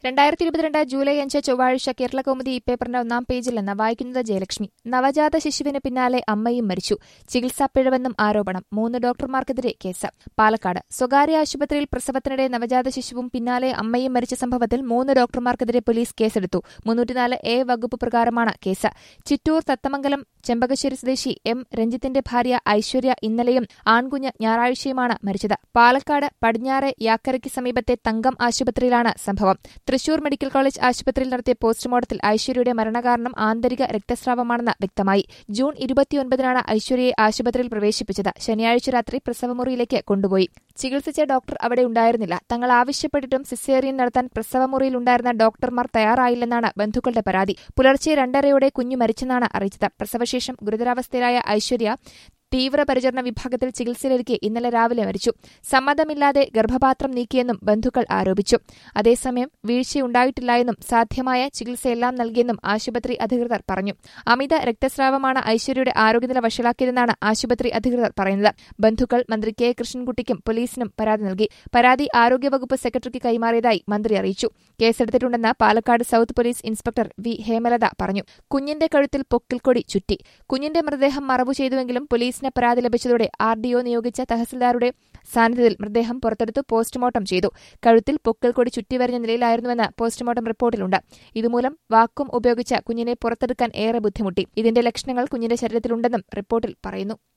രണ്ടായിരത്തി ഇരുപത്തിരണ്ട് ജൂലൈ അഞ്ച് ചൊവ്വാഴ്ച കേരള കൗമുദി ഈ പേപ്പറിന്റെ ഒന്നാം പേജിൽ നിന്ന് വായിക്കുന്നത് ജയലക്ഷ്മി നവജാത ശിശുവിന് പിന്നാലെ അമ്മയും മരിച്ചു ചികിത്സാ പിഴവെന്നും ആരോപണം മൂന്ന് ഡോക്ടർമാർക്കെതിരെ കേസ് പാലക്കാട് സ്വകാര്യ ആശുപത്രിയിൽ പ്രസവത്തിനിടെ നവജാത ശിശുവും പിന്നാലെ അമ്മയും മരിച്ച സംഭവത്തിൽ മൂന്ന് ഡോക്ടർമാർക്കെതിരെ പോലീസ് കേസെടുത്തു മുന്നൂറ്റിനാല് എ വകുപ്പ് പ്രകാരമാണ് കേസ് ചിറ്റൂർ തത്തമംഗലം ചെമ്പകശ്ശേരി സ്വദേശി എം രഞ്ജിത്തിന്റെ ഭാര്യ ഐശ്വര്യ ഇന്നലെയും ആൺകുഞ്ഞ് ഞായറാഴ്ചയുമാണ് മരിച്ചത് പാലക്കാട് പടിഞ്ഞാറെ യാക്കരയ്ക്ക് സമീപത്തെ തങ്കം ആശുപത്രിയിലാണ് സംഭവം തൃശൂർ മെഡിക്കൽ കോളേജ് ആശുപത്രിയിൽ നടത്തിയ പോസ്റ്റ്മോർട്ടത്തിൽ ഐശ്വര്യയുടെ മരണകാരണം ആന്തരിക രക്തസ്രാവമാണെന്ന് വ്യക്തമായി ജൂൺ ഇരുപത്തിയൊൻപതിനാണ് ഐശ്വര്യയെ ആശുപത്രിയിൽ പ്രവേശിപ്പിച്ചത് ശനിയാഴ്ച രാത്രി പ്രസവമുറിയിലേക്ക് കൊണ്ടുപോയി ചികിത്സിച്ച ഡോക്ടർ അവിടെ ഉണ്ടായിരുന്നില്ല തങ്ങൾ ആവശ്യപ്പെട്ടിട്ടും സിസേറിയൻ നടത്താൻ പ്രസവമുറിയിലുണ്ടായിരുന്ന ഡോക്ടർമാർ തയ്യാറായില്ലെന്നാണ് ബന്ധുക്കളുടെ പരാതി പുലർച്ചെ രണ്ടരയോടെ കുഞ്ഞു മരിച്ചെന്നാണ് അറിയിച്ചത് പ്രസവശേഷം ഗുരുതരാവസ്ഥയിലായ ഐശ്വര്യ തീവ്രപരിചരണ വിഭാഗത്തിൽ ചികിത്സയിലിരിക്കെ ഇന്നലെ രാവിലെ മരിച്ചു സമ്മതമില്ലാതെ ഗർഭപാത്രം നീക്കിയെന്നും ബന്ധുക്കൾ ആരോപിച്ചു അതേസമയം വീഴ്ചയുണ്ടായിട്ടില്ലായെന്നും സാധ്യമായ ചികിത്സയെല്ലാം നൽകിയെന്നും ആശുപത്രി അധികൃതർ പറഞ്ഞു അമിത രക്തസ്രാവമാണ് ഐശ്വര്യയുടെ ആരോഗ്യനില വഷളാക്കിയതെന്നാണ് ആശുപത്രി അധികൃതർ പറയുന്നത് ബന്ധുക്കൾ മന്ത്രി കെ കൃഷ്ണൻകുട്ടിക്കും പോലീസിനും പരാതി നൽകി പരാതി ആരോഗ്യവകുപ്പ് സെക്രട്ടറിക്ക് കൈമാറിയതായി മന്ത്രി അറിയിച്ചു കേസെടുത്തിട്ടുണ്ടെന്ന് Palakkad south police inspector V Hemalatha പറഞ്ഞു കുഞ്ഞിന്റെ കഴുത്തിൽ പൊക്കിൽക്കൊടി ചുറ്റി കുഞ്ഞിന്റെ മൃതദേഹം മറവു ചെയ്തുവെങ്കിലും പോലീസിന് പരാതി ലഭിച്ചതോടെ ആർ ഡി ഒ നിയോഗിച്ച തഹസിൽദാരുടെ സാന്നിധ്യത്തിൽ മൃതദേഹം പുറത്തെടുത്ത് പോസ്റ്റ്മോർട്ടം ചെയ്തു കഴുത്തിൽ പൊക്കിൽക്കൊടി ചുറ്റിവരഞ്ഞ നിലയിലായിരുന്നുവെന്ന് പോസ്റ്റ്മോർട്ടം റിപ്പോർട്ടിലുണ്ട് ഇതുമൂലം വാക്കും ഉപയോഗിച്ച കുഞ്ഞിനെ പുറത്തെടുക്കാൻ ഏറെ ബുദ്ധിമുട്ടി ഇതിന്റെ ലക്ഷണങ്ങൾ കുഞ്ഞിന്റെ ശരീരത്തിലുണ്ടെന്നും റിപ്പോർട്ടിൽ പറയുന്നു